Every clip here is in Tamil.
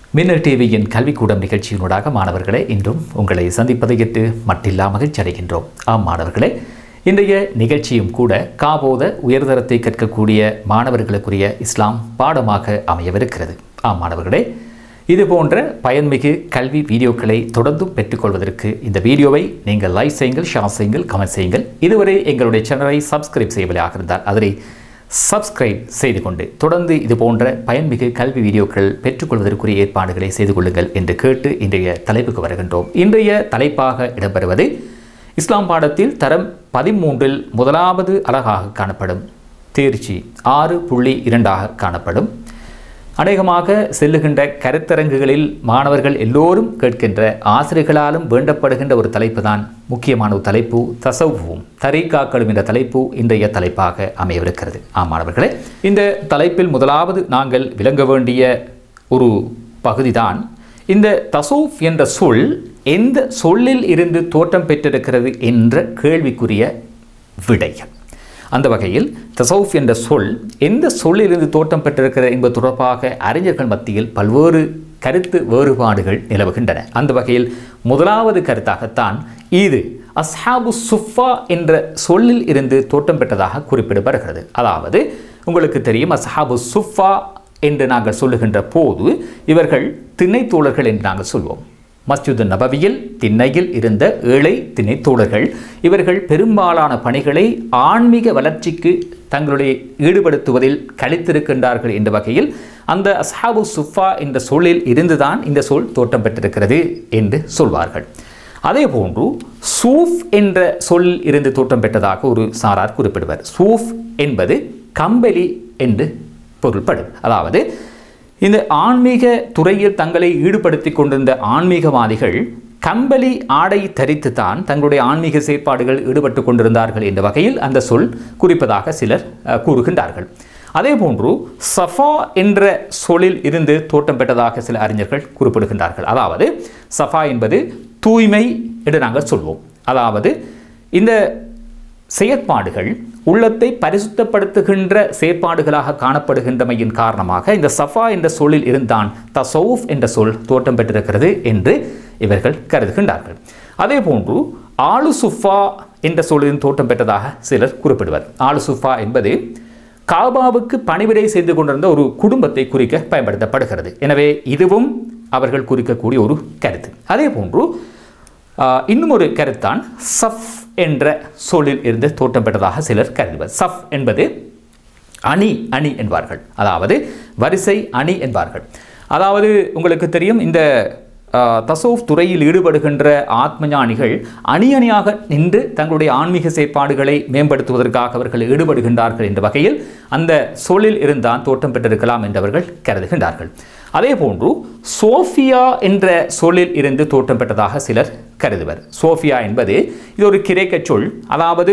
மின்னல் டிவியின் கல்விக்கூடம் நிகழ்ச்சியினூடாக மாணவர்களே இன்றும் உங்களை சந்திப்பதையிட்டு மட்டில்லா மகிழ்ச்சி அடைகின்றோம் ஆம் மாணவர்களே இன்றைய நிகழ்ச்சியும் கூட காபோத உயர்தரத்தை கற்கக்கூடிய மாணவர்களுக்குரிய இஸ்லாம் பாடமாக அமையவிருக்கிறது ஆம் மாணவர்களே இது போன்ற பயன்மிகு கல்வி வீடியோக்களை தொடர்ந்தும் பெற்றுக்கொள்வதற்கு இந்த வீடியோவை நீங்கள் லைக் செய்யுங்கள் ஷேர் செய்யுங்கள் கமெண்ட் செய்யுங்கள் இதுவரை எங்களுடைய சேனலை சப்ஸ்கிரைப் செய்யவில்லையாக இருந்தால் அதனை சப்ஸ்கிரைப் செய்து கொண்டு தொடர்ந்து இது போன்ற பயன்மிகு கல்வி வீடியோக்கள் பெற்றுக்கொள்வதற்குரிய ஏற்பாடுகளை செய்து கொள்ளுங்கள் என்று கேட்டு இன்றைய தலைப்புக்கு வருகின்றோம் இன்றைய தலைப்பாக இடம்பெறுவது இஸ்லாம் பாடத்தில் தரம் பதிமூன்றில் முதலாவது அழகாக காணப்படும் தேர்ச்சி ஆறு புள்ளி இரண்டாக காணப்படும் அநேகமாக செல்லுகின்ற கருத்தரங்குகளில் மாணவர்கள் எல்லோரும் கேட்கின்ற ஆசிரியர்களாலும் வேண்டப்படுகின்ற ஒரு தலைப்பு தான் முக்கியமான ஒரு தலைப்பு தசவும் தரீக்காக்களும் என்ற தலைப்பு இன்றைய தலைப்பாக அமையவிருக்கிறது ஆம் மாணவர்களே இந்த தலைப்பில் முதலாவது நாங்கள் விளங்க வேண்டிய ஒரு பகுதிதான் இந்த தசூஃப் என்ற சொல் எந்த சொல்லில் இருந்து தோற்றம் பெற்றிருக்கிறது என்ற கேள்விக்குரிய விடயம் அந்த வகையில் தசவுஃப் என்ற சொல் எந்த சொல்லிலிருந்து தோற்றம் பெற்றிருக்கிறது என்பது தொடர்பாக அறிஞர்கள் மத்தியில் பல்வேறு கருத்து வேறுபாடுகள் நிலவுகின்றன அந்த வகையில் முதலாவது கருத்தாகத்தான் இது அஸ்ஹாபு சுஃபா என்ற சொல்லில் இருந்து தோற்றம் பெற்றதாக குறிப்பிடப்படுகிறது அதாவது உங்களுக்கு தெரியும் அஸ்ஹாபு சுஃபா என்று நாங்கள் சொல்லுகின்ற போது இவர்கள் திணைத்தோழர்கள் என்று நாங்கள் சொல்வோம் மஸ்ஜிது நபவியில் திண்ணையில் இருந்த ஏழை திணைத்தோழர்கள் இவர்கள் பெரும்பாலான பணிகளை ஆன்மீக வளர்ச்சிக்கு தங்களுடைய ஈடுபடுத்துவதில் கழித்திருக்கின்றார்கள் என்ற வகையில் அந்த அஸ்ஹாபு சுஃபா என்ற சொல்லில் இருந்துதான் இந்த சொல் தோற்றம் பெற்றிருக்கிறது என்று சொல்வார்கள் அதே போன்று சூஃப் என்ற சொல்லில் இருந்து தோற்றம் பெற்றதாக ஒரு சாரார் குறிப்பிடுவர் சூஃப் என்பது கம்பெலி என்று பொருள்படும் அதாவது இந்த ஆன்மீக துறையில் தங்களை ஈடுபடுத்தி கொண்டிருந்த ஆன்மீகவாதிகள் கம்பளி ஆடை தரித்து தான் தங்களுடைய ஆன்மீக செயற்பாடுகள் ஈடுபட்டு கொண்டிருந்தார்கள் என்ற வகையில் அந்த சொல் குறிப்பதாக சிலர் கூறுகின்றார்கள் அதே போன்று சஃபா என்ற சொல்லில் இருந்து தோட்டம் பெற்றதாக சில அறிஞர்கள் குறிப்பிடுகின்றார்கள் அதாவது சஃபா என்பது தூய்மை என்று நாங்கள் சொல்வோம் அதாவது இந்த செயற்பாடுகள் உள்ளத்தை பரிசுத்தப்படுத்துகின்ற செயற்பாடுகளாக காணப்படுகின்றமையின் காரணமாக இந்த சஃபா என்ற சொல்லில் இருந்தான் தசவுஃப் என்ற சொல் தோற்றம் பெற்றிருக்கிறது என்று இவர்கள் கருதுகின்றார்கள் அதே போன்று ஆளு சுஃபா என்ற சொல்லின் தோற்றம் பெற்றதாக சிலர் குறிப்பிடுவர் ஆளு சுஃபா என்பது காபாவுக்கு பணிவிடை செய்து கொண்டிருந்த ஒரு குடும்பத்தை குறிக்க பயன்படுத்தப்படுகிறது எனவே இதுவும் அவர்கள் குறிக்கக்கூடிய ஒரு கருத்து அதே போன்று இன்னும் ஒரு கருத்தான் சஃப் என்ற சொல்லில் இருந்து தோற்றம் பெற்றதாக சிலர் கருதுவர் சஃப் என்பது அணி அணி என்பார்கள் அதாவது வரிசை அணி என்பார்கள் அதாவது உங்களுக்கு தெரியும் இந்த தசோஃப் துறையில் ஈடுபடுகின்ற ஆத்மஞானிகள் அணி அணியாக நின்று தங்களுடைய ஆன்மீக செயற்பாடுகளை மேம்படுத்துவதற்காக அவர்கள் ஈடுபடுகின்றார்கள் என்ற வகையில் அந்த சொல்லில் இருந்தான் தோற்றம் பெற்றிருக்கலாம் என்றவர்கள் கருதுகின்றார்கள் அதே போன்று சோஃபியா என்ற சொல்லில் இருந்து தோற்றம் பெற்றதாக சிலர் கருதுவர் சோஃபியா என்பது இது ஒரு கிரேக்க சொல் அதாவது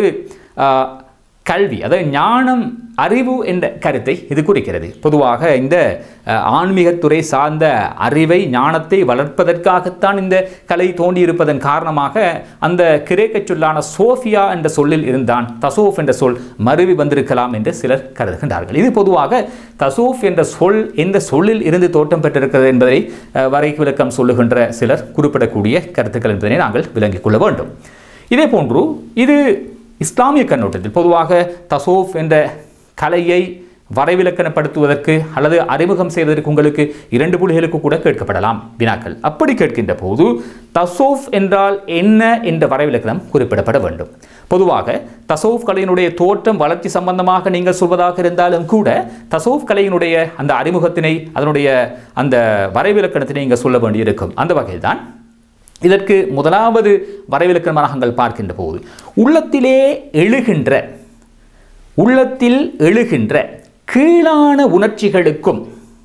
கல்வி அதாவது ஞானம் அறிவு என்ற கருத்தை இது குறிக்கிறது பொதுவாக இந்த ஆன்மீகத்துறை சார்ந்த அறிவை ஞானத்தை வளர்ப்பதற்காகத்தான் இந்த கலை தோண்டியிருப்பதன் காரணமாக அந்த கிரேக்க சொல்லான சோஃபியா என்ற சொல்லில் இருந்தான் தசோஃப் என்ற சொல் மருவி வந்திருக்கலாம் என்று சிலர் கருதுகின்றார்கள் இது பொதுவாக தசோஃப் என்ற சொல் எந்த சொல்லில் இருந்து தோட்டம் பெற்றிருக்கிறது என்பதை வரை விளக்கம் சொல்லுகின்ற சிலர் குறிப்பிடக்கூடிய கருத்துக்கள் என்பதனை நாங்கள் விளங்கிக் கொள்ள வேண்டும் இதே போன்று இது இஸ்லாமிய கண்ணோட்டத்தில் பொதுவாக தசோஃப் என்ற கலையை வரைவிலக்கணப்படுத்துவதற்கு அல்லது அறிமுகம் செய்வதற்கு உங்களுக்கு இரண்டு புள்ளிகளுக்கு கூட கேட்கப்படலாம் வினாக்கள் அப்படி கேட்கின்ற போது தசோஃப் என்றால் என்ன என்ற வரைவிலக்கணம் குறிப்பிடப்பட வேண்டும் பொதுவாக தசோஃப் கலையினுடைய தோற்றம் வளர்ச்சி சம்பந்தமாக நீங்கள் சொல்வதாக இருந்தாலும் கூட தசோஃப் கலையினுடைய அந்த அறிமுகத்தினை அதனுடைய அந்த வரைவிலக்கணத்தினை நீங்கள் சொல்ல வேண்டியிருக்கும் அந்த வகையில் தான் இதற்கு முதலாவது வரைவிலக்கணமாக நாங்கள் பார்க்கின்ற போது உள்ளத்திலே எழுகின்ற உள்ளத்தில் எழுகின்ற கீழான உணர்ச்சிகளுக்கும்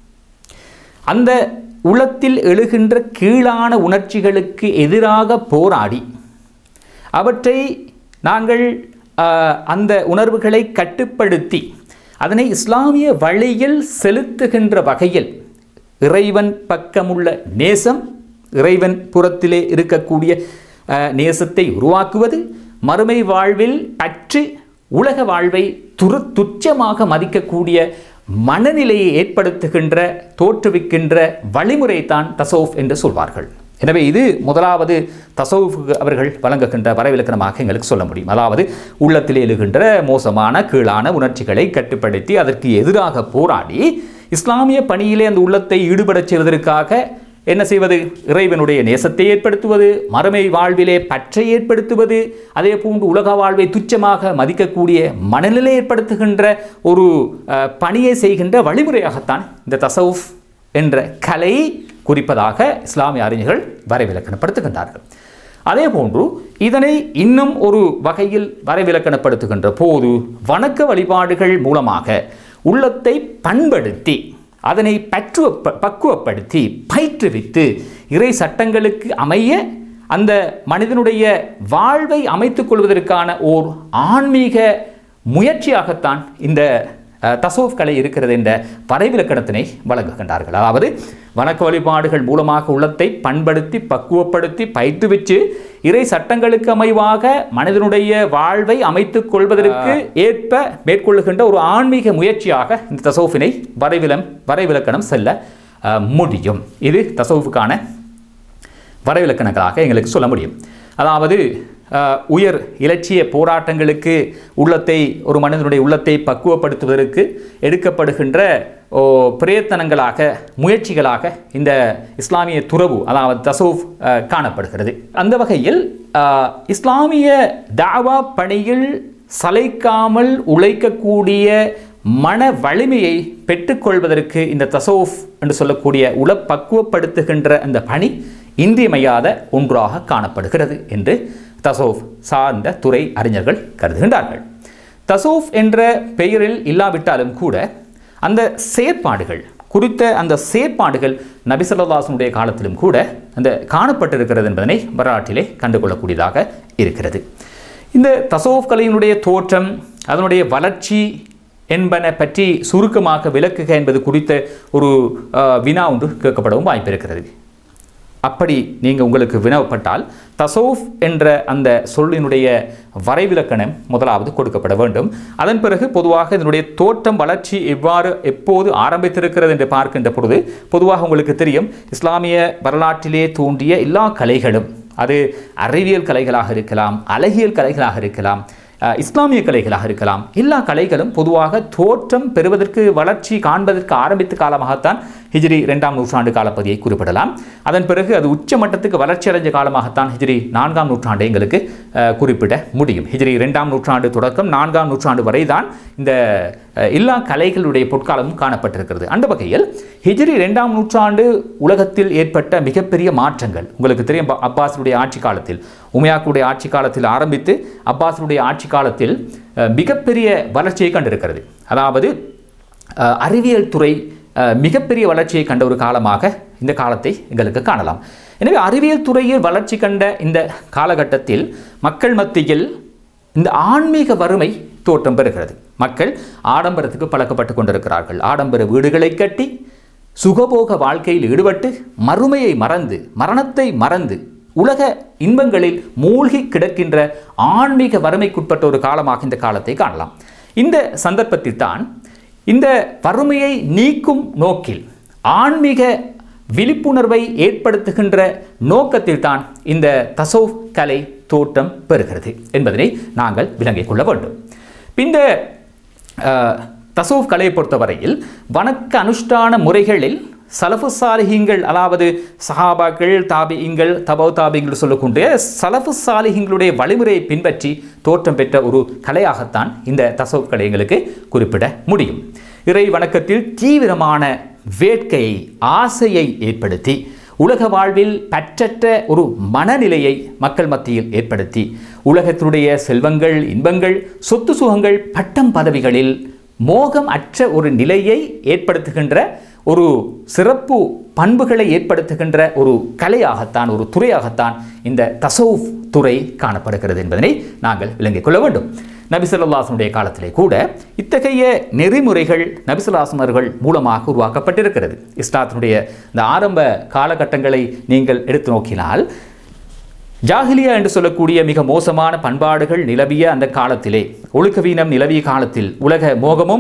அந்த உள்ளத்தில் எழுகின்ற கீழான உணர்ச்சிகளுக்கு எதிராக போராடி அவற்றை நாங்கள் அந்த உணர்வுகளை கட்டுப்படுத்தி அதனை இஸ்லாமிய வழியில் செலுத்துகின்ற வகையில் இறைவன் பக்கமுள்ள நேசம் இறைவன் புறத்திலே இருக்கக்கூடிய நேசத்தை உருவாக்குவது மறுமை வாழ்வில் பற்று உலக வாழ்வை துரு துச்சமாக மதிக்கக்கூடிய மனநிலையை ஏற்படுத்துகின்ற தோற்றுவிக்கின்ற வழிமுறை தான் தசோஃப் என்று சொல்வார்கள் எனவே இது முதலாவது தசவுஃபுக்கு அவர்கள் வழங்குகின்ற வரைவிலக்கணமாக எங்களுக்கு சொல்ல முடியும் அதாவது உள்ளத்தில் எழுகின்ற மோசமான கீழான உணர்ச்சிகளை கட்டுப்படுத்தி அதற்கு எதிராக போராடி இஸ்லாமிய பணியிலே அந்த உள்ளத்தை ஈடுபடச் செய்வதற்காக என்ன செய்வது இறைவனுடைய நேசத்தை ஏற்படுத்துவது மறுமை வாழ்விலே பற்றை ஏற்படுத்துவது அதே போன்று உலக வாழ்வை துச்சமாக மதிக்கக்கூடிய மனநிலை ஏற்படுத்துகின்ற ஒரு அஹ், பணியை செய்கின்ற வழிமுறையாகத்தான் இந்த தசவுஃப் என்ற கலை குறிப்பதாக இஸ்லாமிய அறிஞர்கள் வரைவிலக்கணப்படுத்துகின்றார்கள் அதே போன்று இதனை இன்னும் ஒரு வகையில் வரைவிலக்கணப்படுத்துகின்ற போது வணக்க வழிபாடுகள் மூலமாக உள்ளத்தை பண்படுத்தி அதனை பற்றுவ பக்குவப்படுத்தி பயிற்றுவித்து இறை சட்டங்களுக்கு அமைய அந்த மனிதனுடைய வாழ்வை அமைத்துக் கொள்வதற்கான ஓர் ஆன்மீக முயற்சியாகத்தான் இந்த அஹ், தசோஃப் கலை இருக்கிறது என்ற வரைவிலக்கணத்தினை வழங்குகின்றார்கள் அதாவது வணக்க வழிபாடுகள் மூலமாக உள்ளத்தை பண்படுத்தி பக்குவப்படுத்தி பயிற்றுவிச்சு இறை சட்டங்களுக்கு அமைவாக மனிதனுடைய வாழ்வை அமைத்துக் கொள்வதற்கு ஏற்ப மேற்கொள்ளுகின்ற ஒரு ஆன்மீக முயற்சியாக இந்த தசோஃபினை வரைவிலம் வரைவிலக்கணம் செல்ல அஹ், முடியும் இது தசோஃபுக்கான வரைவிலக்கணங்களாக எங்களுக்கு சொல்ல முடியும் அதாவது அஹ், உயர் இலட்சிய போராட்டங்களுக்கு உள்ளத்தை ஒரு மனிதனுடைய உள்ளத்தை பக்குவப்படுத்துவதற்கு எடுக்கப்படுகின்ற ஓ, பிரயத்தனங்களாக முயற்சிகளாக இந்த இஸ்லாமிய துறவு அதாவது தசோஃப் அஹ், காணப்படுகிறது அந்த வகையில் அஹ், இஸ்லாமிய தாவா பணியில் சளைக்காமல் உழைக்கக்கூடிய மன வலிமையை பெற்றுக்கொள்வதற்கு இந்த தசோஃப் என்று சொல்லக்கூடிய உல பக்குவப்படுத்துகின்ற அந்த பணி இன்றியமையாத ஒன்றாக காணப்படுகிறது என்று தசோஃப் சார்ந்த துறை அறிஞர்கள் கருதுகின்றார்கள் தசோஃப் என்ற பெயரில் இல்லாவிட்டாலும் கூட அந்த செயற்பாடுகள் குறித்த அந்த செயற்பாடுகள் நபி ஸல்லல்லாஹு காலத்திலும் கூட அந்த காணப்பட்டிருக்கிறது என்பதனை வரலாற்றிலே கண்டுகொள்ளக்கூடியதாக இருக்கிறது இந்த தசோஃப் கலையினுடைய தோற்றம் அதனுடைய வளர்ச்சி என்பன பற்றி சுருக்கமாக விளக்குக என்பது குறித்த ஒரு அஹ், வினா ஒன்று கேட்கப்படவும் வாய்ப்பு இருக்கிறது அப்படி நீங்கள் உங்களுக்கு வினவப்பட்டால் தசோஃப் என்ற அந்த சொல்லினுடைய வரைவிலக்கணம் முதலாவது கொடுக்கப்பட வேண்டும் அதன் பிறகு பொதுவாக இதனுடைய தோற்றம் வளர்ச்சி எவ்வாறு எப்போது ஆரம்பித்திருக்கிறது என்று பார்க்கின்ற பொழுது பொதுவாக உங்களுக்கு தெரியும் இஸ்லாமிய வரலாற்றிலே தோன்றிய எல்லா கலைகளும் அது அறிவியல் கலைகளாக இருக்கலாம் அழகியல் கலைகளாக இருக்கலாம் அஹ், இஸ்லாமிய கலைகளாக இருக்கலாம் எல்லா கலைகளும் பொதுவாக தோற்றம் பெறுவதற்கு வளர்ச்சி காண்பதற்கு ஆரம்பித்த காலமாகத்தான் ஹிஜ்ரி இரண்டாம் நூற்றாண்டு காலப்பகுதியை குறிப்பிடலாம் அதன் பிறகு அது உச்ச மட்டத்துக்கு வளர்ச்சி அடைஞ்ச காலமாகத்தான் ஹிஜ்ரி நான்காம் நூற்றாண்டை எங்களுக்கு அஹ், குறிப்பிட முடியும் ஹிஜ்ரி இரண்டாம் நூற்றாண்டு தொடக்கம் நான்காம் நூற்றாண்டு வரை தான் இந்த அஹ், எல்லா கலைகளுடைய பொற்காலமும் காணப்பட்டிருக்கிறது அந்த வகையில் ஹிஜ்ரி இரண்டாம் நூற்றாண்டு உலகத்தில் ஏற்பட்ட மிகப்பெரிய மாற்றங்கள் உங்களுக்கு தெரியும் ப- அப்பாஸுடைய ஆட்சி காலத்தில் உமையாக்குடைய ஆட்சி காலத்தில் ஆரம்பித்து அப்பாஸுடைய ஆட்சி காலத்தில் அஹ், மிகப்பெரிய வளர்ச்சியை கண்டிருக்கிறது அதாவது அஹ், அறிவியல் துறை அஹ், மிகப்பெரிய வளர்ச்சியை கண்ட ஒரு காலமாக இந்த காலத்தை எங்களுக்கு காணலாம் எனவே அறிவியல் துறையில் வளர்ச்சி கண்ட இந்த காலகட்டத்தில் மக்கள் மத்தியில் இந்த ஆன்மீக வறுமை தோற்றம் பெறுகிறது மக்கள் ஆடம்பரத்துக்கு பழக்கப்பட்டு கொண்டிருக்கிறார்கள் ஆடம்பர வீடுகளை கட்டி சுகபோக வாழ்க்கையில் ஈடுபட்டு மறுமையை மறந்து மரணத்தை மறந்து உலக இன்பங்களில் மூழ்கி கிடக்கின்ற ஆன்மீக வறுமைக்குட்பட்ட ஒரு காலமாக இந்த காலத்தை காணலாம் இந்த சந்தர்ப்பத்தில் தான் இந்த வறுமையை நீக்கும் நோக்கில் ஆன்மீக விழிப்புணர்வை ஏற்படுத்துகின்ற நோக்கத்தில் தான் இந்த தசோவ் கலை தோற்றம் பெறுகிறது என்பதனை நாங்கள் விளங்கிக் கொள்ள வேண்டும் இந்த அஹ், தசோவ் கலையை பொறுத்தவரையில் வணக்க அனுஷ்டான முறைகளில் சலஃபு சாலிஹீங்கள் அதாவது சஹாபாக்கள் தாபியங்கள் தபோ தாபியங்கள் சொல்லக்கூடிய சலஃபு சாலிஹீங்களுடைய வழிமுறையை பின்பற்றி தோற்றம் பெற்ற ஒரு கலையாகத்தான் இந்த தசோவ் கலை எங்களுக்கு குறிப்பிட முடியும் இறை வணக்கத்தில் தீவிரமான வேட்கையை ஆசையை ஏற்படுத்தி உலக வாழ்வில் பற்றற்ற ஒரு மனநிலையை மக்கள் மத்தியில் ஏற்படுத்தி உலகத்தினுடைய செல்வங்கள் இன்பங்கள் சொத்து சுகங்கள் பட்டம் பதவிகளில் மோகம் அற்ற ஒரு நிலையை ஏற்படுத்துகின்ற ஒரு சிறப்பு பண்புகளை ஏற்படுத்துகின்ற ஒரு கலையாகத்தான் ஒரு துறையாகத்தான் இந்த தசவுஃப் துறை காணப்படுகிறது என்பதனை நாங்கள் விளங்கிக் கொள்ள வேண்டும் நபிசல்லாசனுடைய காலத்திலே கூட இத்தகைய நெறிமுறைகள் நபிசுல்லாசன் அவர்கள் மூலமாக உருவாக்கப்பட்டிருக்கிறது இஸ்லாத்தினுடைய இந்த ஆரம்ப காலகட்டங்களை நீங்கள் எடுத்து நோக்கினால் ஜாகிலியா என்று சொல்லக்கூடிய மிக மோசமான பண்பாடுகள் நிலவிய அந்த காலத்திலே ஒழுக்கவீனம் நிலவிய காலத்தில் உலக மோகமும்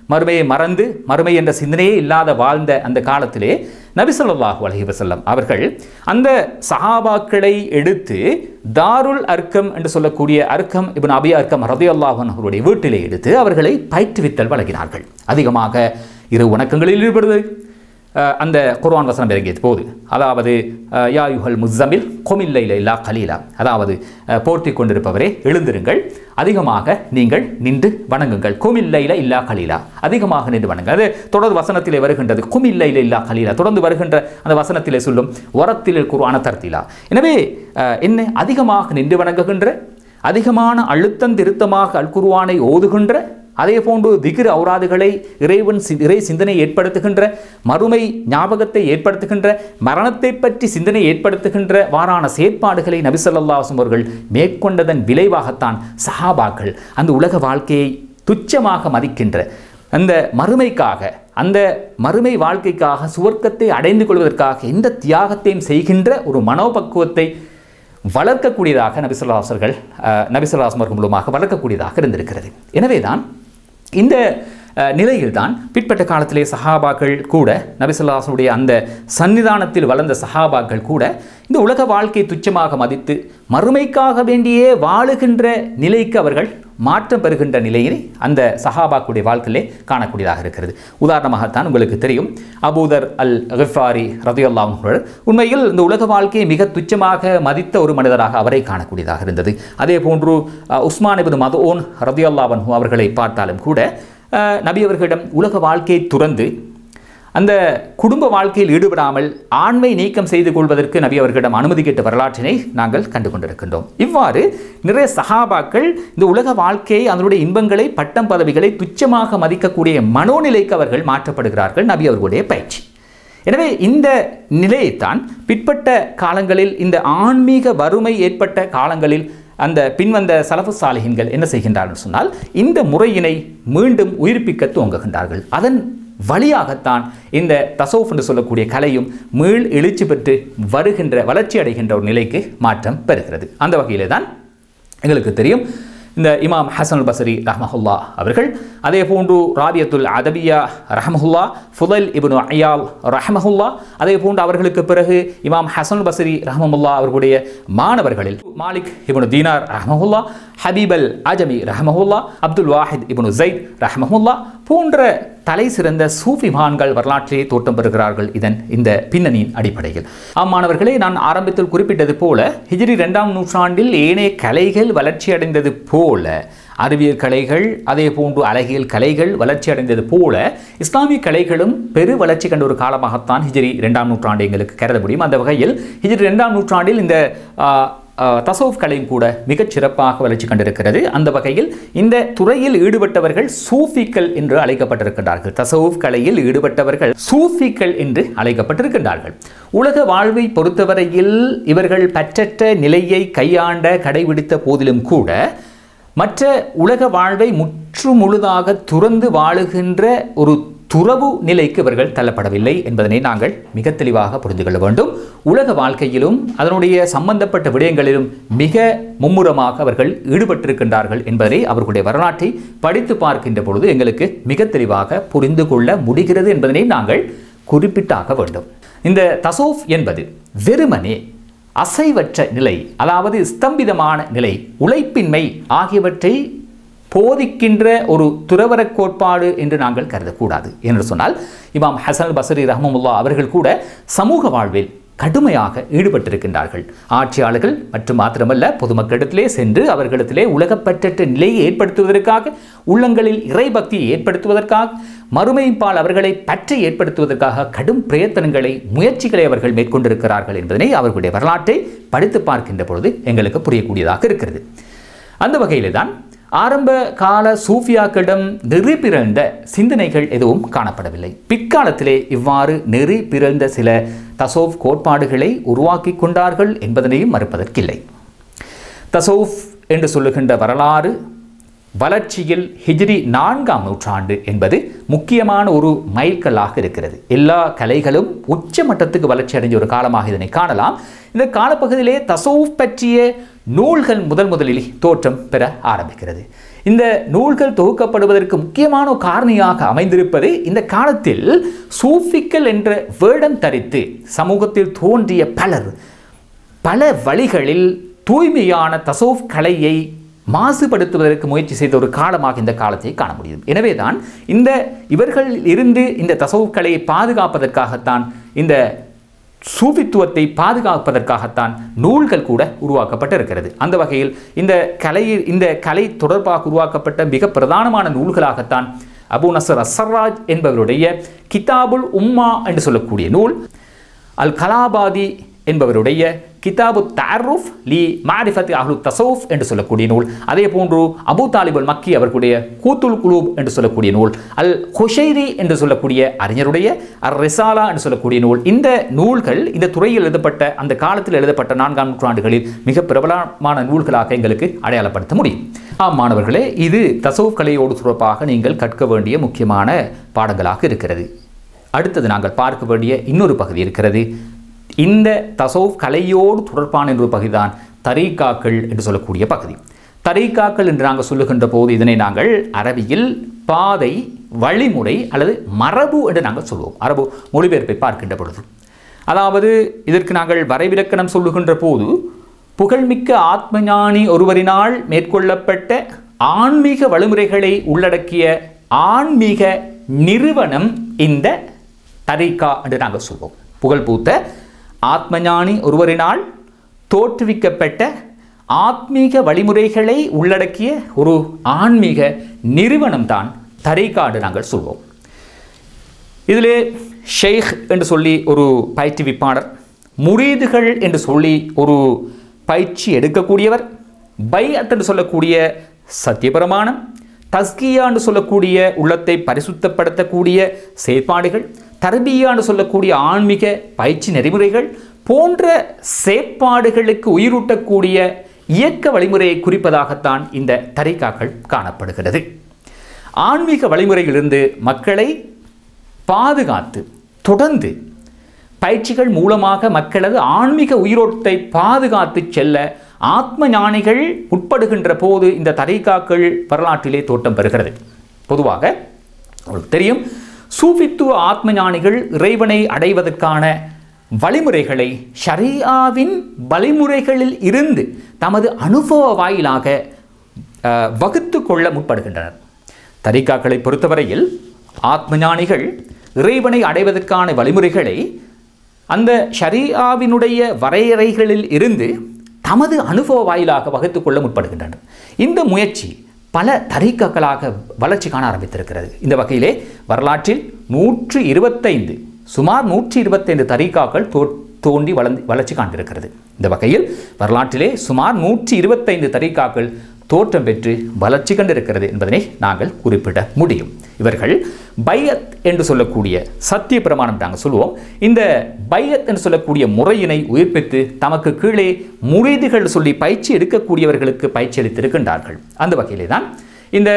மறுமையை மறந்து மறுமை என்ற சிந்தனையே இல்லாத வாழ்ந்த அந்த காலத்திலே நபி ஸல்லல்லாஹு அலைஹி வஸல்லம் அவர்கள் அந்த சஹாபாக்களை எடுத்து தாருல் அர்க்கம் என்று சொல்லக்கூடிய அர்க்கம் இப்னு அபி அர்க்கம் ரதியல்லாஹு அன்ஹு அவருடைய வீட்டிலே எடுத்து அவர்களை பயிற்றுவித்தல் வழங்கினார்கள் அதிகமாக இரு வணக்கங்களில் ஈடுபடுவது அஹ், அந்த குர்ஆன் வசனம் இறங்கியது போது அதாவது அஹ், யா யுஹல் முஸ்ஸமில் கொமில்லைல இல்லா கலீலா அதாவது அஹ், போர்த்தி கொண்டிருப்பவரே எழுந்திருங்கள் அதிகமாக நீங்கள் நின்று வணங்குங்கள் குமில்லைல இல்லா கலீலா அதிகமாக நின்று வணங்குங்கள் அது தொடர் வசனத்திலே வருகின்றது குமில்லைல இல்லா கலீலா தொடர்ந்து வருகின்ற அந்த வசனத்திலே சொல்லும் வரத்தில் குர்ஆன தர்த்திலா எனவே அஹ், என்ன அதிகமாக நின்று வணங்குகின்ற அதிகமான அழுத்தம் திருத்தமாக அல் குர்ஆனை ஓதுகின்ற அதே போன்று திகிர் ஔராதுகளை இறைவன் சி- இறை சிந்தனை ஏற்படுத்துகின்ற மறுமை ஞாபகத்தை ஏற்படுத்துகின்ற மரணத்தை பற்றி சிந்தனை ஏற்படுத்துகின்ற வாரான செயற்பாடுகளை நபி ஸல்லல்லாஹு அலைஹி வஸல்லம் அவர்கள் மேற்கொண்டதன் விளைவாகத்தான் சஹாபாக்கள் அந்த உலக வாழ்க்கையை துச்சமாக மதிக்கின்ற அந்த மறுமைக்காக அந்த மறுமை வாழ்க்கைக்காக சுவர்க்கத்தை அடைந்து கொள்வதற்காக எந்த தியாகத்தையும் செய்கின்ற ஒரு மனோபக்குவத்தை வளர்க்கக்கூடியதாக நபிசுல்லாசர்கள் நபிசுல்லாசம் அவர்கள் மூலமாக வளர்க்கக்கூடியதாக இருந்திருக்கிறது எனவேதான் இந்த அஹ், நிலையில்தான் பிற்பட்ட காலத்திலே சஹாபாக்கள் கூட நபிசுல்லாசனுடைய அந்த சன்னிதானத்தில் வளர்ந்த சஹாபாக்கள் கூட இந்த உலக வாழ்க்கையை துச்சமாக மதித்து மறுமைக்காக வேண்டியே வாழுகின்ற நிலைக்கு அவர்கள் மாற்றம் பெறுகின்ற நிலையினை அந்த சஹாபாக்குடைய வாழ்க்கையிலே காணக்கூடியதாக இருக்கிறது உதாரணமாகத்தான் உங்களுக்கு தெரியும் அபூதர் அல் கிஃபாரி ரதியுல்லாஹ் அவர்கள் உண்மையில் இந்த உலக வாழ்க்கையை மிக துச்சமாக மதித்த ஒரு மனிதராக அவரை காணக்கூடியதாக இருந்தது அதே போன்று அஹ், உஸ்மான் இப்னு மதோன் ரதியுல்லாஹ் அவர்களை பார்த்தாலும் கூட அஹ், நபி அவர்களிடம் உலக வாழ்க்கையை துறந்து அந்த குடும்ப வாழ்க்கையில் ஈடுபடாமல் ஆண்மை நீக்கம் செய்து கொள்வதற்கு நபி அவர்களிடம் அனுமதி கேட்ட வரலாற்றினை நாங்கள் கண்டு கொண்டிருக்கின்றோம் இவ்வாறு நிறைய சஹாபாக்கள் இந்த உலக வாழ்க்கையை அதனுடைய இன்பங்களை பட்டம் பதவிகளை துச்சமாக மதிக்கக்கூடிய மனோநிலைக்கு அவர்கள் மாற்றப்படுகிறார்கள் நபி அவர்களுடைய பயிற்சி எனவே இந்த நிலையைத்தான் பிற்பட்ட காலங்களில் இந்த ஆன்மீக வறுமை ஏற்பட்ட காலங்களில் அந்த பின்வந்த சலஃபு சாலிஹின்கள் என்ன செய்கின்றார்கள் சொன்னால் இந்த முறையினை மீண்டும் உயிர்ப்பிக்க துவங்குகின்றார்கள் அதன் வழியாகத்தான் இந்த தசோஃப் என்று சொல்லக்கூடிய கலையும் மீள் எழுச்சி பெற்று வருகின்ற வளர்ச்சி அடைகின்ற ஒரு நிலைக்கு மாற்றம் பெறுகிறது அந்த வகையிலே தான் எங்களுக்கு தெரியும் இந்த இமாம் ஹசன் அல் பசரி ரஹமஹுல்லா அவர்கள் அதே போன்று ராபியத்துல் அதபியா ரஹமஹுல்லா ஃபுதல் இப்னு அயால் ரஹமஹுல்லா அதே போன்று அவர்களுக்கு பிறகு இமாம் ஹசன் அல் பசரி ரஹமமுல்லா அவர்களுடைய மாணவர்களில் மாலிக் இப்னு தீனார் ரஹமஹுல்லா ஹபீப் அல் அஜமி ரஹமஹுல்லா அப்துல் வாஹித் இப்னு ஜைத் ரஹமஹுல்லா போன்ற தலை சிறந்த சூஃபிமான்கள் வரலாற்றிலே தோற்றம் பெறுகிறார்கள் இதன் இந்த பின்னணியின் அடிப்படையில் ஆமாணவர்களே நான் ஆரம்பத்தில் குறிப்பிட்டது போல ஹிஜ்ரி இரண்டாம் நூற்றாண்டில் ஏனைய கலைகள் வளர்ச்சி அடைந்தது போல அறிவியல் கலைகள் அதே போன்று அழகியல் கலைகள் வளர்ச்சி அடைந்தது போல இஸ்லாமிய கலைகளும் பெரு வளர்ச்சி கண்ட ஒரு காலமாகத்தான் ஹிஜ்ரி இரண்டாம் நூற்றாண்டு எங்களுக்கு கருத முடியும் அந்த வகையில் ஹிஜ்ரி இரண்டாம் நூற்றாண்டில் இந்த ஆ, தசோஃப் கலையும் கூட மிகச் சிறப்பாக வளர்ச்சி கண்டிருக்கிறது அந்த வகையில் இந்த துறையில் ஈடுபட்டவர்கள் சூஃபிக்கள் என்று அழைக்கப்பட்டிருக்கின்றார்கள் தசவுஃப் கலையில் ஈடுபட்டவர்கள் சூஃபிக்கள் என்று அழைக்கப்பட்டிருக்கின்றார்கள் உலக வாழ்வை பொறுத்தவரையில் இவர்கள் பற்றற்ற நிலையை கையாண்ட கடைபிடித்த போதிலும் கூட மற்ற உலக வாழ்வை முற்று முழுதாக துறந்து வாழுகின்ற ஒரு துறவு நிலைக்கு இவர்கள் தள்ளப்படவில்லை என்பதனை நாங்கள் மிக தெளிவாக புரிந்து கொள்ள வேண்டும் உலக வாழ்க்கையிலும் அதனுடைய சம்பந்தப்பட்ட விடயங்களிலும் மிக மும்முரமாக அவர்கள் ஈடுபட்டிருக்கின்றார்கள் என்பதை அவர்களுடைய வரலாற்றை படித்து பார்க்கின்ற பொழுது எங்களுக்கு மிக தெளிவாக புரிந்து கொள்ள முடிகிறது என்பதனை நாங்கள் குறிப்பிட்டாக வேண்டும் இந்த தசோஃப் என்பது வெறுமனே அசைவற்ற நிலை அதாவது ஸ்தம்பிதமான நிலை உழைப்பின்மை ஆகியவற்றை போதிக்கின்ற ஒரு துறவர கோட்பாடு என்று நாங்கள் கருதக்கூடாது என்று சொன்னால் இமாம் ஹசன் அல் பசரி ரஹமுல்லா அவர்கள் கூட சமூக வாழ்வில் கடுமையாக ஈடுபட்டிருக்கின்றார்கள் ஆட்சியாளர்கள் மற்றும் மாத்திரமல்ல பொதுமக்களிடத்திலே சென்று அவர்களிடத்திலே உலகப்பற்றற்ற நிலையை ஏற்படுத்துவதற்காக உள்ளங்களில் இறைபக்தியை ஏற்படுத்துவதற்காக மறுமைப்பால் அவர்களை பற்றி ஏற்படுத்துவதற்காக கடும் பிரயத்தனங்களை முயற்சிகளை அவர்கள் மேற்கொண்டிருக்கிறார்கள் என்பதனை அவர்களுடைய வரலாற்றை படித்து பார்க்கின்ற பொழுது எங்களுக்கு புரியக்கூடியதாக இருக்கிறது அந்த வகையிலே தான் ஆரம்ப கால சூஃபியாக்களிடம் நெறி பிறழ்ந்த சிந்தனைகள் எதுவும் காணப்படவில்லை பிற்காலத்திலே இவ்வாறு நெறி பிறழ்ந்த சில தசோஃப் கோட்பாடுகளை உருவாக்கி கொண்டார்கள் என்பதனையும் மறுப்பதற்கில்லை தசோஃப் என்று சொல்லுகின்ற வரலாறு வளர்ச்சியில் ஹிஜ்ரி நான்காம் நூற்றாண்டு என்பது முக்கியமான ஒரு மைல்கல்லாக இருக்கிறது எல்லா கலைகளும் உச்ச மட்டத்துக்கு வளர்ச்சி அடைஞ்ச ஒரு காலமாக இதனை காணலாம் இந்த காலப்பகுதியிலே தசோஃப் பற்றிய நூல்கள் முதல் முதலில் தோற்றம் பெற ஆரம்பிக்கிறது இந்த நூல்கள் தொகுக்கப்படுவதற்கு முக்கியமான ஒரு காரணியாக அமைந்திருப்பது இந்த காலத்தில் சூஃபிக்கள் என்ற வேடம் தரித்து சமூகத்தில் தோன்றிய பலர் பல வழிகளில் தூய்மையான தசோஃப் கலையை மாசுபடுத்துவதற்கு முயற்சி செய்த ஒரு காலமாக இந்த காலத்தை காண முடியும் எனவேதான் இந்த இவர்கள் இருந்து இந்த தசோஃப் கலையை பாதுகாப்பதற்காகத்தான் இந்த சூபித்துவத்தை பாதுகாப்பதற்காகத்தான் நூல்கள் கூட உருவாக்கப்பட்டிருக்கிறது அந்த வகையில் இந்த கலையில் இந்த கலை தொடர்பாக உருவாக்கப்பட்ட மிக பிரதானமான நூல்களாகத்தான் அபு நசர் அசர்ராஜ் என்பவருடைய கிதாபுல் உம்மா என்று சொல்லக்கூடிய நூல் அல் கலாபாதி என்பவருடைய கிதாபு தாரூஃப் லி மாரிஃபத் அஹ்லு தசவுஃப் என்று சொல்லக்கூடிய நூல் அதே போன்று அபு தாலிப் அல் மக்கி அவர்களுடைய கூத்துல் குலூப் என்று சொல்லக்கூடிய நூல் அல் ஹுஷைரி என்று சொல்லக்கூடிய அறிஞருடைய அர் ரிசாலா என்று சொல்லக்கூடிய நூல் இந்த நூல்கள் இந்த துறையில் எழுதப்பட்ட அந்த காலத்தில் எழுதப்பட்ட நான்காம் நூற்றாண்டுகளில் மிக பிரபலமான நூல்களாக எங்களுக்கு அடையாளப்படுத்த முடியும் ஆம் மாணவர்களே இது தசவுஃப் கலையோடு தொடர்பாக நீங்கள் கற்க வேண்டிய முக்கியமான பாடங்களாக இருக்கிறது அடுத்தது நாங்கள் பார்க்க வேண்டிய இன்னொரு பகுதி இருக்கிறது இந்த தசோவ் கலையோடு தொடர்பான ஒரு பகுதிதான் தரீக்காக்கள் என்று சொல்லக்கூடிய பகுதி தரீக்காக்கள் என்று நாங்கள் சொல்லுகின்ற போது இதனை நாங்கள் அரபியில் பாதை வழிமுறை அல்லது மரபு என்று நாங்கள் சொல்லுவோம் அரபு மொழிபெயர்ப்பை பார்க்கின்ற பொழுது அதாவது இதற்கு நாங்கள் வரைவிலக்கணம் சொல்லுகின்ற போது புகழ்மிக்க ஆத்மஞானி ஒருவரினால் மேற்கொள்ளப்பட்ட ஆன்மீக வழிமுறைகளை உள்ளடக்கிய ஆன்மீக நிறுவனம் இந்த தரீக்கா என்று நாங்கள் சொல்வோம் புகழ்பூத்த ஆத்மஞானி ஒருவரினால் தோற்றுவிக்கப்பட்ட ஆத்மீக வழிமுறைகளை உள்ளடக்கிய ஒரு ஆன்மீக நிறுவனம் தான் தரீக்கா என்று நாங்கள் சொல்வோம் இதிலே ஷெய்க் என்று சொல்லி ஒரு பயிற்றுவிப்பாளர் முரீதுகள் என்று சொல்லி ஒரு பயிற்சி எடுக்கக்கூடியவர் பைஅத் என்று சொல்லக்கூடிய சத்தியபிரமாணம் தஸ்கியா என்று சொல்லக்கூடிய உள்ளத்தை பரிசுத்தப்படுத்தக்கூடிய செயற்பாடுகள் தர்பியா என்று சொல்லக்கூடிய ஆன்மீக பயிற்சி நெறிமுறைகள் போன்ற செயற்பாடுகளுக்கு உயிரூட்டக்கூடிய இயக்க வழிமுறையை குறிப்பதாகத்தான் இந்த தரிகாக்கள் காணப்படுகிறது ஆன்மீக வழிமுறையிலிருந்து மக்களை பாதுகாத்து தொடர்ந்து பயிற்சிகள் மூலமாக மக்களது ஆன்மீக உயிரோட்டத்தை பாதுகாத்து செல்ல ஆத்ம ஞானிகள் உட்படுகின்ற போது இந்த தரிகாக்கள் வரலாற்றிலே தோட்டம் பெறுகிறது பொதுவாக உங்களுக்கு தெரியும் சூஃபித்துவ ஆத்ம ஞானிகள் இறைவனை அடைவதற்கான வழிமுறைகளை ஷரியாவின் வழிமுறைகளில் இருந்து தமது அனுபவ வாயிலாக அஹ், வகுத்து கொள்ள முற்படுகின்றனர் தரிகாக்களை பொறுத்தவரையில் ஆத்ம ஞானிகள் இறைவனை அடைவதற்கான வழிமுறைகளை அந்த ஷரியாவினுடைய வரையறைகளில் இருந்து தமது அனுபவ வாயிலாக வகுத்துக் கொள்ள முற்படுகின்றனர் இந்த முயற்சி பல தரிக்காக்களாக வளர்ச்சி காண ஆரம்பித்திருக்கிறது இந்த வகையிலே வரலாற்றில் நூற்று இருபத்தைந்து சுமார் நூற்றி இருபத்தைந்து தரிகாக்கள் தோ தோண்டி வளர்ந்து வளர்ச்சி காண்டிருக்கிறது இந்த வகையில் வரலாற்றிலே சுமார் நூற்றி இருபத்தைந்து தரிகாக்கள் தோற்றம் பெற்று வளர்ச்சி கண்டிருக்கிறது என்பதனை நாங்கள் குறிப்பிட முடியும் இவர்கள் பையத் என்று சொல்லக்கூடிய சத்திய பிரமாணம் நாங்கள் சொல்லுவோம் இந்த பையத் என்று சொல்லக்கூடிய முறையினை உயிர்ப்பித்து தமக்கு கீழே முறைதுகள் சொல்லி பயிற்சி எடுக்கக்கூடியவர்களுக்கு பயிற்சி அளித்திருக்கின்றார்கள் அந்த வகையிலே தான் இந்த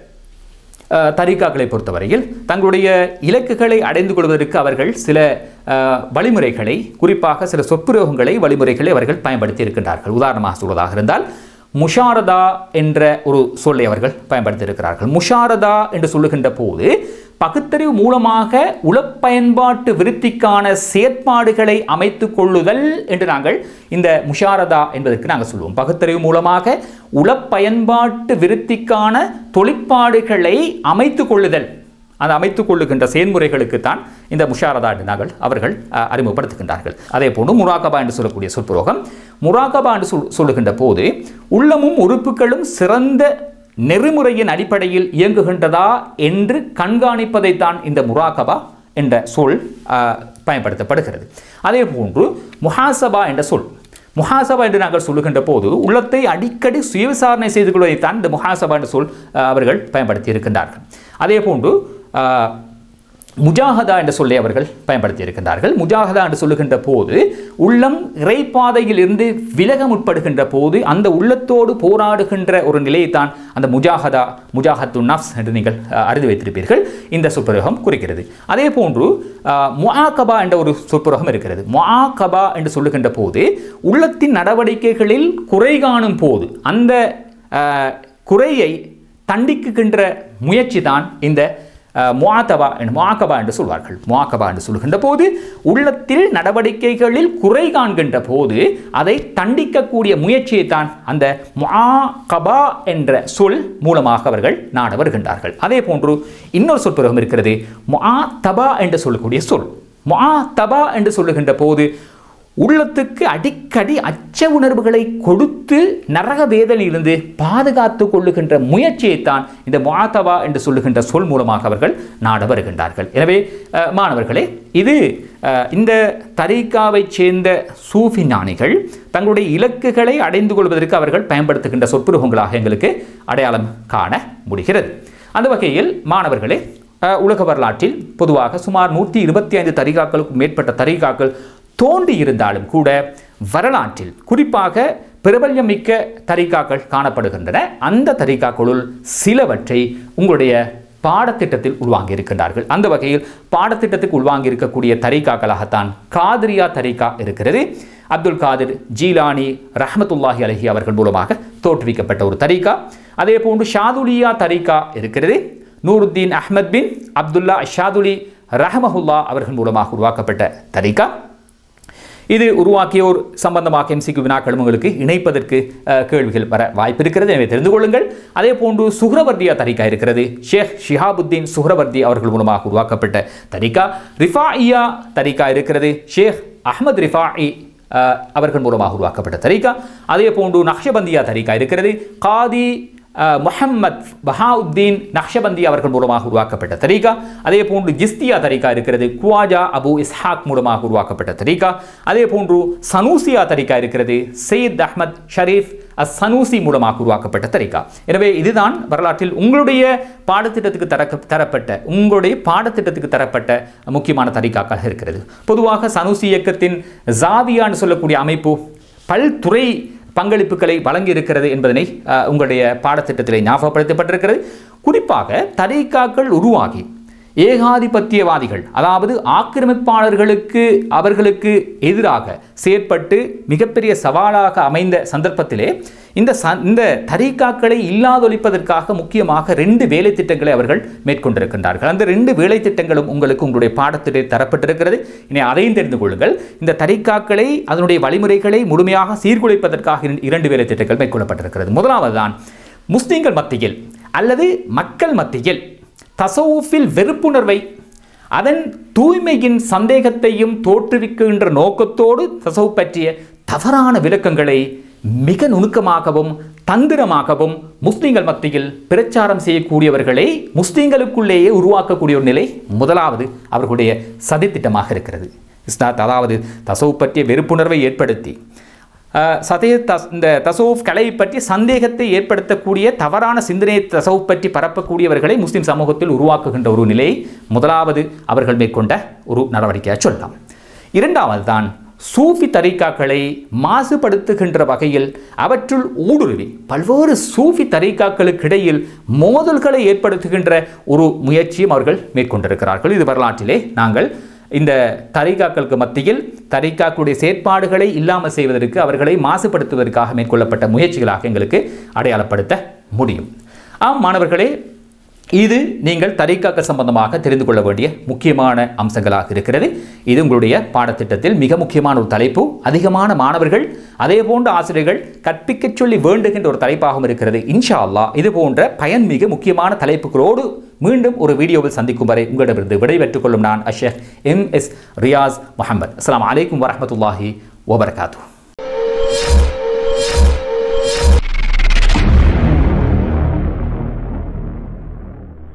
அஹ், தரிகாக்களை பொறுத்தவரையில் தங்களுடைய இலக்குகளை அடைந்து கொள்வதற்கு அவர்கள் சில அஹ், வழிமுறைகளை குறிப்பாக சில சொற்பிரயோகங்களை வழிமுறைகளை அவர்கள் பயன்படுத்தி இருக்கின்றார்கள் உதாரணமாக சொல்வதாக இருந்தால் முஷாரதா என்ற ஒரு சொல்லை அவர்கள் பயன்படுத்தி இருக்கிறார்கள் முஷாரதா என்று சொல்லுகின்ற போது பகுத்தறிவு மூலமாக உளப்பயன்பாட்டு விருத்திக்கான செயற்பாடுகளை அமைத்துக் கொள்ளுதல் என்று நாங்கள் இந்த முஷாரதா என்பதற்கு நாங்கள் சொல்லுவோம் பகுத்தறிவு மூலமாக உளப்பயன்பாட்டு விருத்திக்கான தொழிற்பாடுகளை அமைத்துக் கொள்ளுதல் அந்த அமைத்துக் கொள்ளுகின்ற செயல்முறைகளுக்குத்தான் இந்த முஷாரதா என்று நாங்கள் அவர்கள் அஹ், அறிமுகப்படுத்துகின்றார்கள் அதே போன்று முராகபா என்று சொல்லக்கூடிய சொற்பிரோகம் முராகபா என்று சொல் சொல்லுகின்ற போது உள்ளமும் உறுப்புகளும் சிறந்த நெறிமுறையின் அடிப்படையில் இயங்குகின்றதா என்று கண்காணிப்பதைத்தான் இந்த முராகபா என்ற சொல் அஹ், பயன்படுத்தப்படுகிறது அதே போன்று முஹாசபா என்ற சொல் முஹாசபா என்று நாங்கள் சொல்லுகின்ற போது உள்ளத்தை அடிக்கடி சுயவிசாரணை செய்து கொள்வதைத்தான் இந்த முஹாசபா என்ற சொல் அஹ், அவர்கள் பயன்படுத்தி இருக்கின்றார்கள் அதே போன்று அஹ், முஜாஹதா என்ற சொல்லை அவர்கள் பயன்படுத்தி இருக்கின்றார்கள் முஜாஹதா என்று சொல்லுகின்ற போது உள்ளம் இறைப்பாதையில் இருந்து விலக முற்படுகின்ற போது அந்த உள்ளத்தோடு போராடுகின்ற ஒரு நிலையைத்தான் அந்த முஜாஹதா முஜாஹத்து நஃப்ஸ் என்று நீங்கள் அஹ், அறிந்து வைத்திருப்பீர்கள் இந்த சொற்பிரயோகம் குறிக்கிறது அதே போன்று முஆகபா என்ற ஒரு சொற்பிரயோகம் இருக்கிறது முஆகபா என்று சொல்லுகின்ற போது உள்ளத்தின் நடவடிக்கைகளில் குறை காணும் போது அந்த அஹ், குறையை தண்டிக்குகின்ற முயற்சி தான் இந்த முவாத்தபா முவாக்கபா என்று சொல்வார்கள் முவாக்கபா என்று சொல்கின்ற போது உள்ளத்தில் நடவடிக்கைகளில் குறை காண்கின்ற போது அதை தண்டிக்கக்கூடிய முயற்சியை தான் அந்த முஆகபா என்ற சொல் மூலமாக அவர்கள் நாட வருகின்றார்கள் அதே போன்று இன்னொரு சொற்பிரகம் இருக்கிறது முஆத்தபா என்று சொல்லக்கூடிய சொல் முஆத்தபா என்று சொல்லுகின்ற போது உள்ளத்துக்கு அடிக்கடி அச்ச உணர்வுகளை கொடுத்து நரக வேதனையிலிருந்து பாதுகாத்து கொள்ளுகின்ற முயற்சியைத்தான் இந்த முஆத்தபா என்று சொல்லுகின்ற சொல் மூலமாக அவர்கள் நாட வருகின்றார்கள் எனவே அஹ், மாணவர்களே இது அஹ், இந்த தரீக்காவை சேர்ந்த சூஃபி ஞானிகள் தங்களுடைய இலக்குகளை அடைந்து கொள்வதற்கு அவர்கள் பயன்படுத்துகின்ற சொற்புருகங்களாக எங்களுக்கு அடையாளம் காண முடிகிறது அந்த வகையில் மாணவர்களே அஹ், உலக வரலாற்றில் பொதுவாக சுமார் நூற்றி இருபத்தி ஐந்து தரிகாக்களுக்கும் மேற்பட்ட தரிகாக்கள் தோன்றி இருந்தாலும் கூட வரலாற்றில் குறிப்பாக பிரபல்யமிக்க தரிகாக்கள் காணப்படுகின்றன அந்த தரிகாக்களுள் சிலவற்றை உங்களுடைய பாடத்திட்டத்தில் உள்வாங்கி இருக்கின்றார்கள் அந்த வகையில் பாடத்திட்டத்துக்கு உள்வாங்கி இருக்கக்கூடிய தரிகாக்களாகத்தான் காதிரியா தரிகா இருக்கிறது அப்துல் காதிர் ஜீலானி ரஹமத்துல்லாஹி அலஹி அவர்கள் மூலமாக தோற்றுவிக்கப்பட்ட ஒரு தரிகா அதே போன்று ஷாதுலியா தரிகா இருக்கிறது Nooruddin Ahmad bin Abdullah Shadhili ரஹமஹுல்லா அவர்கள் மூலமாக உருவாக்கப்பட்ட தரிகா இது உருவாக்கியோர் சம்பந்தமாக எம்சிக்கு வினாக்களும் உங்களுக்கு இணைப்பதற்கு அஹ், கேள்விகள் வர வாய்ப்பு இருக்கிறது எனவே தெரிந்து கொள்ளுங்கள் அதே போன்று சுஹ்ரவர்தியா தரிகா இருக்கிறது ஷேக் ஷிஹாபுத்தீன் சுஹ்ரவர்தி அவர்கள் மூலமாக உருவாக்கப்பட்ட தரிகா ரிஃபாஇயா தரிகா இருக்கிறது ஷேக் அஹ்மத் ரிஃபாஇ அஹ், அவர்கள் மூலமாக உருவாக்கப்பட்ட தரிகா அதே போன்று நக்ஷபந்தியா தரிகா இருக்கிறது காதி அஹ், முஹம்மத் பஹாவுத்தீன் நக்ஷபந்தி அவர்கள் மூலமாக உருவாக்கப்பட்ட தரீகா அதே போன்று ஜிஸ்தியா தரீகா இருக்கிறது குவாஜா அபு இஸ்ஹாக் மூலமாக உருவாக்கப்பட்ட தரீகா அதே போன்று சனூசியா தரீகா இருக்கிறது Sayyid Ahmad Sharif as Sanusi மூலமாக உருவாக்கப்பட்ட தரீகா எனவே இதுதான் வரலாற்றில் உங்களுடைய பாடத்திட்டத்துக்கு தரக்க தரப்பட்ட உங்களுடைய பாடத்திட்டத்துக்கு தரப்பட்ட முக்கியமான தரீகாக்கள் இருக்கிறது பொதுவாக சனூசி இயக்கத்தின் ஜாவியான்னு சொல்லக்கூடிய அமைப்பு பல்துறை பங்களிப்புகளை வழங்கி இருக்கிறது என்பதனை அஹ், உங்களுடைய பாடத்திட்டத்திலே ஞாபகப்படுத்தப்பட்டிருக்கிறது குறிப்பாக தரீக்காக்கள் உருவாகி ஏகாதிபத்தியவாதிகள் அதாவது ஆக்கிரமிப்பாளர்களுக்கு அவர்களுக்கு எதிராக செயற்பட்டு மிகப்பெரிய சவாலாக அமைந்த சந்தர்ப்பத்திலே இந்த ச இந்த தரீக்காக்களை இல்லாதொழிப்பதற்காக முக்கியமாக ரெண்டு வேலை திட்டங்களை அவர்கள் மேற்கொண்டிருக்கின்றார்கள் அந்த ரெண்டு வேலை திட்டங்களும் உங்களுக்கு உங்களுடைய பாடத்திட்டத்தில் தரப்பட்டிருக்கிறது இனி அதையும் தெரிந்து கொள்ளுங்கள் இந்த தரீக்காக்களை அதனுடைய வழிமுறைகளை முழுமையாக சீர்குலைப்பதற்காக இரண்- இரண்டு வேலை திட்டங்கள் மேற்கொள்ளப்பட்டிருக்கிறது முதலாவது தான் முஸ்லிம்கள் மத்தியில் அல்லது மக்கள் மத்தியில் தசவுஃபில் வெறுப்புணர்வை அதன் தூய்மையின் சந்தேகத்தையும் தோற்றுவிக்கின்ற நோக்கத்தோடு தசவு பற்றிய தவறான விளக்கங்களை மிக நுணுக்கமாகவும் தந்திரமாகவும் முஸ்லிம்கள் மத்தியில் பிரச்சாரம் செய்யக்கூடியவர்களை முஸ்லிம்களுக்குள்ளேயே உருவாக்கக்கூடிய ஒரு நிலை முதலாவது அவர்களுடைய சதித்திட்டமாக இருக்கிறது இஸ்லாத் அதாவது தசவு பற்றிய வெறுப்புணர்வை ஏற்படுத்தி அஹ், சதய தஸ் இந்த தசவுப் கலை பற்றி சந்தேகத்தை ஏற்படுத்தக்கூடிய தவறான சிந்தனையை தசவுப் பற்றி பரப்பக்கூடியவர்களை முஸ்லிம் சமூகத்தில் உருவாக்குகின்ற ஒரு நிலையை முதலாவது அவர்கள் மேற்கொண்ட ஒரு நடவடிக்கையாக சொல்லலாம் இரண்டாவது தான் சூஃபி தரீக்காக்களை மாசுபடுத்துகின்ற வகையில் அவற்றுள் ஊடுருவி பல்வேறு சூஃபி தரீக்காக்களுக்கு இடையில் மோதல்களை ஏற்படுத்துகின்ற ஒரு முயற்சியும் அவர்கள் மேற்கொண்டிருக்கிறார்கள் இது வரலாற்றிலே நாங்கள் இந்த தரிகாக்களுக்கு மத்தியில் தரிகாக்களுடைய செயற்பாடுகளை இல்லாமல் செய்வதற்கு அவர்களை மாசுபடுத்துவதற்காக மேற்கொள்ளப்பட்ட முயற்சிகளாக எங்களுக்கு அடையாளப்படுத்த முடியும் ஆம் மாணவர்களே இது நீங்கள் தரிகாக்கள் சம்பந்தமாக தெரிந்து கொள்ள வேண்டிய முக்கியமான அம்சங்களாக இருக்கிறது இது உங்களுடைய பாடத்திட்டத்தில் மிக முக்கியமான ஒரு தலைப்பு அதிகமான மாணவர்கள் அதே போன்ற ஆசிரியர்கள் கற்பிக்கச் சொல்லி வேண்டுகின்ற ஒரு தலைப்பாகவும் இருக்கிறது இன்ஷா அல்லாஹ் இது போன்ற பயன்மிகு முக்கியமான தலைப்புகளோடு மீண்டும் ஒரு வீடியோவில் சந்திக்கும் வரை உங்களிடமிருந்து விடைபெற்றுக் கொள்ளும் நான் அஷேக் எம் எஸ் ரியாஸ் முகமது அஸ்ஸலாமு அலைக்கும் வரஹ்மத்துல்லாஹி வபரகாத்துஹு